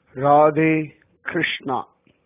ராதே கிருஷ்ணா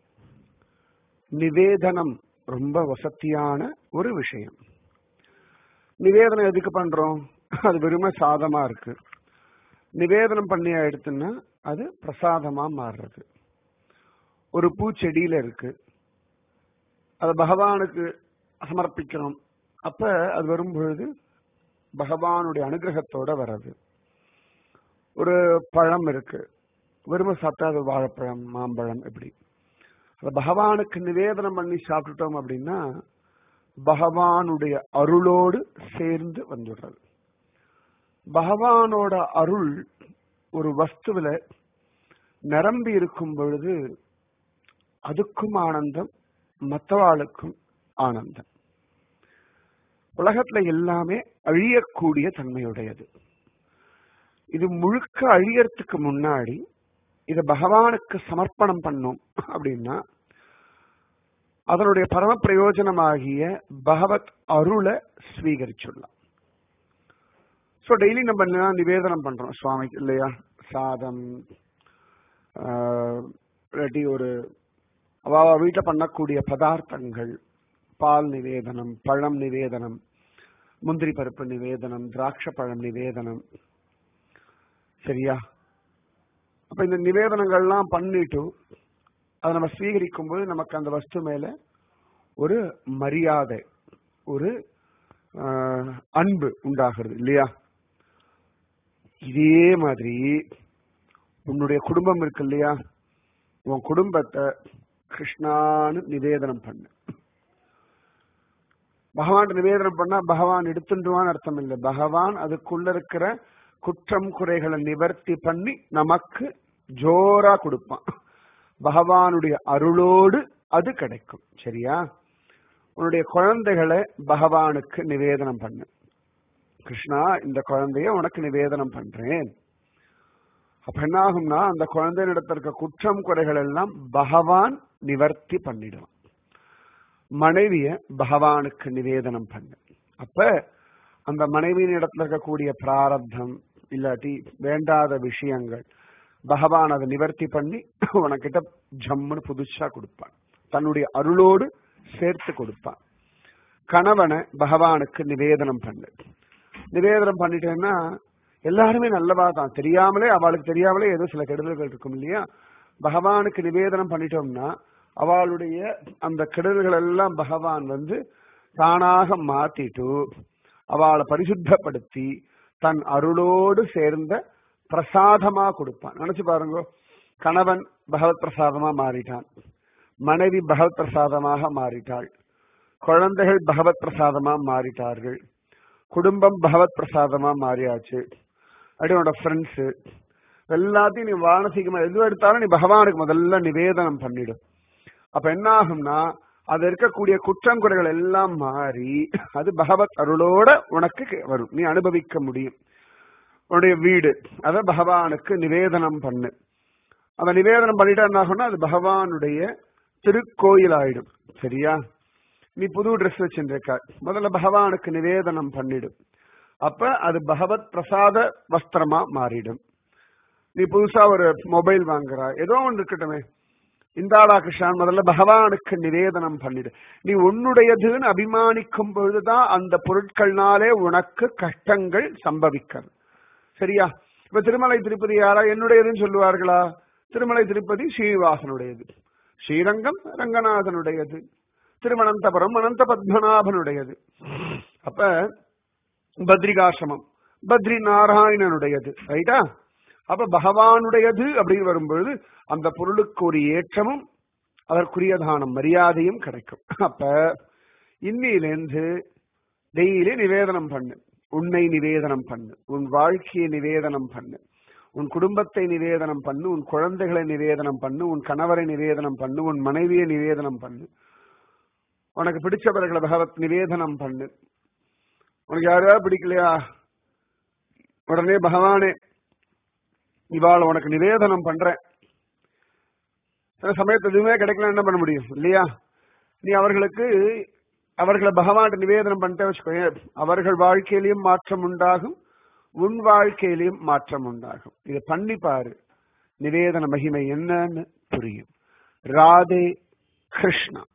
நிவேதனம் ரொம்ப வசத்தியான ஒரு விஷயம் நிவேதனம் எதுக்கு பண்றோம் அது வெறுமை சாதமா இருக்கு நிவேதனம் பண்ணி எடுத்துன்னா அது பிரசாதமா மாறுறது ஒரு பூச்செடியில இருக்கு அதை பகவானுக்கு சமர்ப்பிக்கிறோம் அப்ப அது வரும்பொழுது பகவானுடைய அனுகிரகத்தோட வர்றது ஒரு பழம் இருக்கு வெறுமை சாப்பிட்டா அது வாழைப்பழம் மாம்பழம் எப்படி அதை பகவானுக்கு நிவேதனம் பண்ணி சாப்பிட்டுட்டோம் அப்படின்னா பகவானுடைய அருளோடு சேர்ந்து வந்துடுறது பகவானோட அருள் ஒரு வஸ்துவில நிரம்பி இருக்கும் பொழுது அதுக்கும் ஆனந்தம் மற்றவாளுக்கும் ஆனந்தம் உலகத்துல எல்லாமே அழியக்கூடிய தன்மையுடையது இது முழுக்க அழியறதுக்கு முன்னாடி இத பகவானுக்கு சமர்ப்பணம் பண்ணோம் அப்படின்னா அதனுடைய பரம பிரயோஜனமாகிய பகவத் அருளை ஸ்வீகரிச்சுடலாம் ஸோ டெய்லி நம்ம என்ன நிவேதனம் பண்றோம் சுவாமிக்கு இல்லையா சாதம் இல்லாட்டி ஒரு அவ வீட்டில் பண்ணக்கூடிய பதார்த்தங்கள் பால் நிவேதனம் பழம் நிவேதனம் முந்திரி பருப்பு நிவேதனம் திராட்சை பழம் நிவேதனம் சரியா அப்ப இந்த நிவேதனங்கள்லாம் பண்ணிட்டு அதை நம்ம ஸ்வீகரிக்கும் போது நமக்கு அந்த வஸ்து மேல ஒரு மரியாதை ஒரு அன்பு உண்டாகிறது இல்லையா இதே மாதிரி உன்னுடைய குடும்பம் இருக்கு இல்லையா உன் குடும்பத்தை கிருஷ்ணான்னு நிவேதனம் பண்ணு பகவான் நிவேதனம் பண்ணா பகவான் எடுத்துட்டுவான்னு அர்த்தம் இல்லை பகவான் அதுக்குள்ள இருக்கிற குற்றம் குறைகளை நிவர்த்தி பண்ணி நமக்கு ஜோரா கொடுப்பான் பகவானுடைய அருளோடு அது கிடைக்கும் சரியா உன்னுடைய குழந்தைகளை பகவானுக்கு நிவேதனம் பண்ணு கிருஷ்ணா இந்த குழந்தைய உனக்கு நிவேதனம் பண்றேன் அப்ப என்ன ஆகும்னா அந்த குழந்தையிடத்துல இருக்க குற்றம் குறைகள் எல்லாம் பகவான் நிவர்த்தி பண்ணிடுவான் மனைவிய பகவானுக்கு நிவேதனம் பண்ணு அப்ப அந்த மனைவியின் இடத்துல இருக்கக்கூடிய பிராரப்தம் இல்லாட்டி வேண்டாத விஷயங்கள் பகவான் அதை நிவர்த்தி பண்ணி உனக்கிட்ட ஜம்முன்னு புதுசா கொடுப்பான் தன்னுடைய அருளோடு சேர்த்து கொடுப்பான் கணவனை பகவானுக்கு நிவேதனம் பண்ணு நிவேதனம் பண்ணிட்டேன்னா எல்லாருமே நல்லவா தான் தெரியாமலே அவளுக்கு தெரியாமலே ஏதோ சில கெடுதல்கள் இருக்கும் இல்லையா பகவானுக்கு நிவேதனம் பண்ணிட்டோம்னா அவளுடைய அந்த கெடுதல்கள் எல்லாம் பகவான் வந்து தானாக மாத்திட்டு அவளை பரிசுத்தப்படுத்தி தன் அருளோடு சேர்ந்த பிரசாதமா கொடுப்பான் நினைச்சு பாருங்க கணவன் பகவத் பிரசாதமா மாறிட்டான் மனைவி பகவத் பிரசாதமாக மாறிட்டாள் குழந்தைகள் பகவத் பிரசாதமா மாறிட்டார்கள் குடும்பம் பகவத் பிரசாதமா மாறியாச்சு அப்படி உன்னோட ஃப்ரெண்ட்ஸு எல்லாத்தையும் நீ வானசிகமா எது எடுத்தாலும் நீ பகவானுக்கு முதல்ல நிவேதனம் பண்ணிடும் அப்ப என்ன ஆகும்னா அது இருக்கக்கூடிய குற்றம் குறைகள் எல்லாம் மாறி அது பகவத் அருளோட உனக்கு வரும் நீ அனுபவிக்க முடியும் உன்னுடைய வீடு அத பகவானுக்கு நிவேதனம் பண்ணு அந்த நிவேதனம் பண்ணிட்டா என்ன ஆகும்னா அது பகவானுடைய திருக்கோயில் ஆயிடும் சரியா நீ புது ட்ரெஸ் வச்சுருக்க முதல்ல பகவானுக்கு நிவேதனம் பண்ணிடும் அப்ப அது பகவத் பிரசாத வஸ்திரமா மாறிடும் நீ புதுசா ஒரு மொபைல் வாங்குறா ஏதோ ஒன்று இருக்கட்டுமே இந்தாளா கிருஷ்ணன் முதல்ல பகவானுக்கு நிவேதனம் பண்ணிடு நீ உன்னுடையதுன்னு அபிமானிக்கும் பொழுதுதான் அந்த பொருட்கள்னாலே உனக்கு கஷ்டங்கள் சம்பவிக்கிறது சரியா இப்ப திருமலை திருப்பதி யாரா என்னுடையதுன்னு சொல்லுவார்களா திருமலை திருப்பதி ஸ்ரீனிவாசனுடையது ஸ்ரீரங்கம் ரங்கநாதனுடையது திருவனந்தபுரம் அனந்த பத்மநாபனுடையது அப்ப பத்ரிகாசிரமம் பத்ரி நாராயணனுடையது ரைட்டா அப்ப பகவானுடையது அப்படின்னு வரும்பொழுது அந்த பொருளுக்கு ஒரு ஏற்றமும் அதற்குரியதான மரியாதையும் கிடைக்கும் அப்ப இன்னிலேருந்து டெய்லி நிவேதனம் பண்ணு உன்னை நிவேதனம் பண்ணு உன் வாழ்க்கையை நிவேதனம் பண்ணு உன் குடும்பத்தை நிவேதனம் பண்ணு உன் குழந்தைகளை நிவேதனம் பண்ணு உன் கணவரை நிவேதனம் பண்ணு உன் மனைவியை நிவேதனம் பண்ணு உனக்கு பிடிச்சவர்களை பகவத் நிவேதனம் பண்ணு உனக்கு யாரையாவது பிடிக்கலையா உடனே பகவானே இவாள் உனக்கு நிவேதனம் பண்றேன் சில சமயத்து எதுவுமே கிடைக்கல என்ன பண்ண முடியும் இல்லையா நீ அவர்களுக்கு அவர்களை பகவான் நிவேதனம் பண்ணிட்டே வச்சுக்கோ அவர்கள் வாழ்க்கையிலையும் மாற்றம் உண்டாகும் உன் வாழ்க்கையிலையும் மாற்றம் உண்டாகும் இதை பண்ணி பாரு நிவேதன மகிமை என்னன்னு புரியும் ராதே கிருஷ்ணா